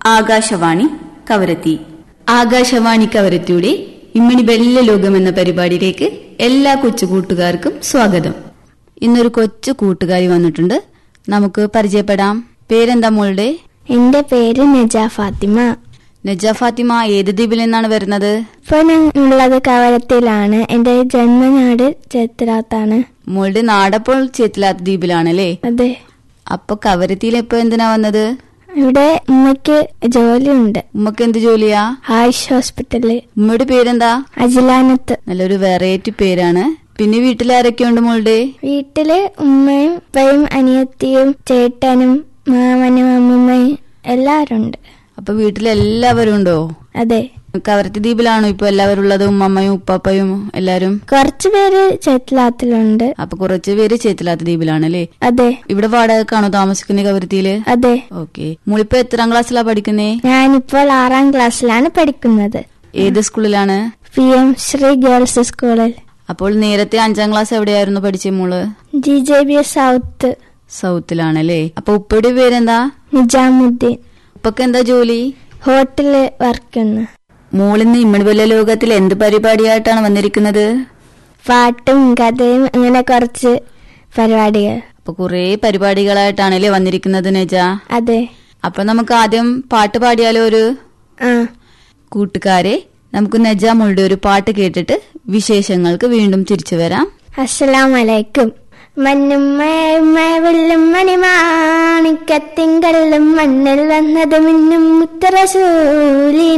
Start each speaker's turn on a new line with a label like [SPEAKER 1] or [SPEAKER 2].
[SPEAKER 1] ആകാശവാണി കവരത്തി ആകാശവാണി കവരത്തിയുടെ ഇമ്മണി വെള്ള ലോകം എന്ന പരിപാടിയിലേക്ക് എല്ലാ കൊച്ചു കൂട്ടുകാർക്കും സ്വാഗതം ഇന്നൊരു കൊച്ചു കൂട്ടുകാരി വന്നിട്ടുണ്ട് നമുക്ക് പരിചയപ്പെടാം പേരെന്താ മോളുടെ
[SPEAKER 2] എന്റെ പേര് നജ ഫാത്തിമ
[SPEAKER 1] നജ ഫാത്തിമ ഏത് ദ്വീപിൽ നിന്നാണ് വരുന്നത്
[SPEAKER 2] ഇപ്പൊ ഞാൻ ഉള്ളത് കവരത്തിലാണ് എന്റെ ജന്മനാട് ചേത്തലാത്താണ്
[SPEAKER 1] മോളുടെ നാടപ്പോൾ ചേത്തിലാത്ത ദ്വീപിലാണല്ലേ
[SPEAKER 2] അതെ
[SPEAKER 1] അപ്പൊ കവരത്തിയിൽ എപ്പോ എന്തിനാ വന്നത്
[SPEAKER 2] ഇവിടെ ഉമ്മയ്ക്ക് ജോലിയുണ്ട്
[SPEAKER 1] ഉമ്മക്ക് എന്ത് ജോലിയാ
[SPEAKER 2] ആയുഷ് ഹോസ്പിറ്റലില്
[SPEAKER 1] ഉമ്മയുടെ പേരെന്താ
[SPEAKER 2] അജിലാനത്ത്
[SPEAKER 1] നല്ലൊരു വെറൈറ്റി പേരാണ് പിന്നെ വീട്ടിൽ ആരൊക്കെയുണ്ട് മോളുടെ
[SPEAKER 2] വീട്ടില് ഉമ്മയും ഉപ്പയും അനിയത്തിയും ചേട്ടനും മാമനും അമ്മുമ്മയും എല്ലാരും ഉണ്ട്
[SPEAKER 1] അപ്പൊ വീട്ടിൽ എല്ലാവരും ഉണ്ടോ
[SPEAKER 2] അതെ
[SPEAKER 1] കവരത്തി ദ്വീപിലാണോ ഇപ്പൊ എല്ലാവരും ഉള്ളത് ഉമ്മമ്മയും ഉപ്പാപ്പയും എല്ലാരും
[SPEAKER 2] കുറച്ചു പേര് ചേത്തലാത്തിലുണ്ട്
[SPEAKER 1] അപ്പൊ കുറച്ച് പേര് ചേത്തിലാത്ത ദ്വീപിലാണല്ലേ
[SPEAKER 2] അതെ
[SPEAKER 1] ഇവിടെ വാടകക്കാണോ താമസിക്കുന്നത് കവരത്തിയില്
[SPEAKER 2] അതെ
[SPEAKER 1] ഓക്കെ മോളിപ്പോ എത്രാം ക്ലാസ്സിലാ പഠിക്കുന്നേ
[SPEAKER 2] ഞാനിപ്പോൾ ആറാം ക്ലാസ്സിലാണ് പഠിക്കുന്നത്
[SPEAKER 1] ഏത് സ്കൂളിലാണ്
[SPEAKER 2] പി എം ശ്രീ ഗേൾസ് സ്കൂളിൽ
[SPEAKER 1] അപ്പോൾ നേരത്തെ അഞ്ചാം ക്ലാസ് എവിടെയായിരുന്നു പഠിച്ചേ മോള്
[SPEAKER 2] G J B S south
[SPEAKER 1] സൗത്തിലാണല്ലേ അപ്പൊ ഉപ്പയുടെ പേരെന്താ
[SPEAKER 2] നിജാമുദ്ദീൻ
[SPEAKER 1] ഉപ്പക്ക് എന്താ ജോലി
[SPEAKER 2] ഹോട്ടലില് വർക്ക് ചെയ്യുന്നു
[SPEAKER 1] മോളിന്ന് ഇമ്മണിവല്ല ലോകത്തിൽ എന്ത് പരിപാടിയായിട്ടാണ് വന്നിരിക്കുന്നത്
[SPEAKER 2] പാട്ടും കഥയും അങ്ങനെ കുറച്ച് പരിപാടികൾ
[SPEAKER 1] അപ്പൊ കുറേ പരിപാടികളായിട്ടാണല്ലേ വന്നിരിക്കുന്നത് നജ
[SPEAKER 2] അതെ
[SPEAKER 1] അപ്പൊ നമുക്ക് ആദ്യം പാട്ട് പാടിയാലോ ഒരു
[SPEAKER 2] ആ
[SPEAKER 1] കൂട്ടുകാരെ നമുക്ക് നജ മോളുടെ ഒരു പാട്ട് കേട്ടിട്ട് വിശേഷങ്ങൾക്ക് വീണ്ടും തിരിച്ചു വരാം
[SPEAKER 2] അസ്സലാമലൈക്കും മഞ്ഞും വെള്ളും മണിമാണിക്കത്തിങ്കല്ലും മണ്ണിൽ വന്നത് മിന്നും മുത്തറസൂലി